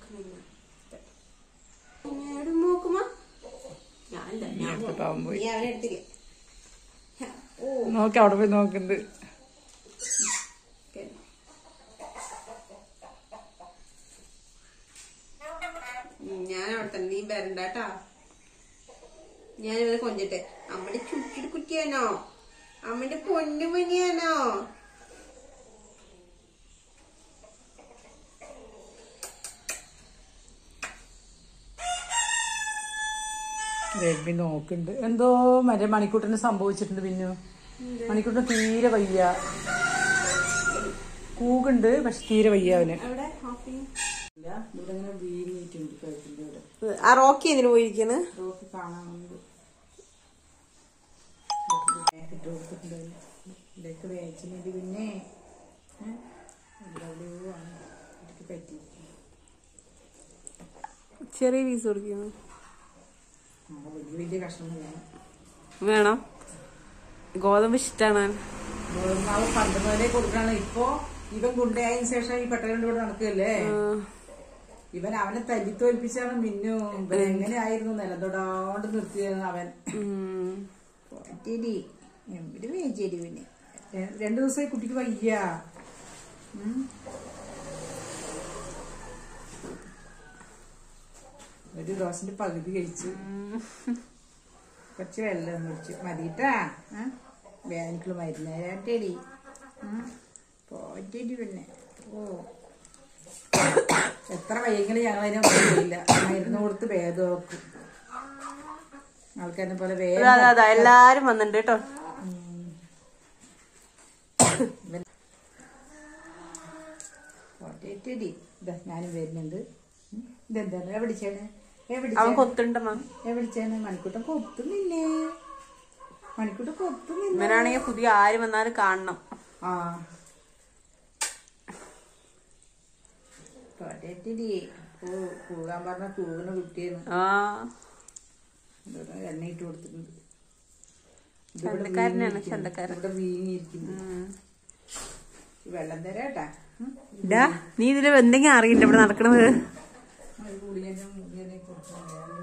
നോക്കുമ്പോ ഞാനില്ല ഞാൻ നേരത്തെ പാവം പോയി നീ അവനെ എടുത്തില്ലേ ഓ നോക്കി അവിടെ പോയി നോക്കുന്നുണ്ട് ഓക്കേ. ഉം, ഞാൻ അവിടെ തന്നെ നീ വരണ്ട കേട്ടാ ഞാൻ ഇവനെ കൊഞ്ചട്ടെ അമ്മയുടെ ചുറ്റിട്ട് കുറ്റിയാനോ അമ്മന്റെ പൊന്നു പനിയാനോ രവി നോക്കുന്നുണ്ട് എന്തോ മറ്റേ മണിക്കൂട്ടിന് സംഭവിച്ചിട്ടുണ്ട് പിന്നെ മണിക്കൂട്ടിന് തീരെ വയ്യ കൂകുണ്ട് പക്ഷെ തീരെ വയ്യ അവന് അവിടെ ഹാപ്പി ഇല്ല, ഇവിടെ ഇങ്ങനെ വീങ്ങിയിട്ടുണ്ട് കഴുത്തിന്റെ ഇവിടെ ആ റോക്കി എന്തിനു പോയിരിക്കുന്നു റോക്ക് കാണാൻ വന്നത് ഇട്ട് കൊടുത്തിട്ടുണ്ട് അതിന്. ഇതൊക്കെ വേച്ചിനെങ്കിൽ പിന്നെ ഏ, ഇവിടെ എവിടെയോ ആണ് ഇതൊക്കെ പറ്റിയിരിക്കുന്നത് ചെറിയ പീസ് കൊടുക്കുന്നു ആ, വലിയ വലിയ കഷ്ണം വേണം വേണം ഗോതമ്പ് ഇഷ്ടാണ് ഗോതമ്പാവ് പണ്ട് മുതലേ കൊടുക്കാണ് ഇപ്പൊ ഇവൻ ഗുണ്ടയായതിനു ശേഷം ഈ പെട്ടകന്റെ കൂടെ നടക്കുകയല്ലേ ഇവൻ അവനെ തല്ലി തോൽപ്പിച്ചാണ് മിന്നു ഇവൻ എങ്ങനെയായിരുന്നു നിലതൊടാണ്ട് നിർത്തിയത് അവൻ പോറ്റേടി എവിടെ വേച്ചേടി പിന്നെ ര- രണ്ടു ദിവസമായി കുട്ടിക്ക് വയ്യ ഉം. ഒരു ദോശന്റെ പകുതി കഴിച്ചു കുറച്ച് വെള്ളം കുടിച്ചു മതിട്ടാ വേദനക്കുള്ള മരുന്ന് തരാട്ടേടി പോറ്റേടി പിന്നെ ഓ എത്ര വയ്യെങ്കിലും ഞങ്ങൾ അതിനൊന്നും ചെയ്യില്ല മരുന്ന് കൊടുത്ത് ഭേദമാക്കും ആൾക്കാരെ പോലെ വേഗം അതെ അതെ എല്ലാരും വന്നിട്ടുണ്ട് കേട്ടോ പോറ്റേടി ഇതാ ഞാനും വരുന്നുണ്ട് ഉം. ഇതെന്താണ് എവിടിച്ചാണ് അവൻ എവിടിച്ചാണ് കൊത്തുണ്ടമ്മ എവിടിച്ചാണ് മണിക്കൂട്ടം കൊത്തുന്നില്ലേ മണിക്കൂട്ടം കൊത്തുന്നില്ല ഇവനാണെങ്കിൽ പുതിയ ആര് വന്നാലും കാണണം ആ പോറ്റേടി ഓ കൂകാൻ പറഞ്ഞ കൂകുന്ന കുട്ടിയാണ് ആ ഇവിടെ എണ്ണ ഇട്ട് കൊടുത്തിട്ടുണ്ട് ചന്തക്കാരനാണ് ചന്തക്കാരൻ ഇവിടെ വീങ്ങിയിരിക്കുന്നു വെള്ളം തരാട്ടാ ഉം. ഡാ നീ ഇതില് എന്തെങ്കിലും അറിയണ്ട ഇവിടെ നടക്കണത് ഒരു ഗുളികന്റെ മുടിയനെ കൊടുക്കാൻ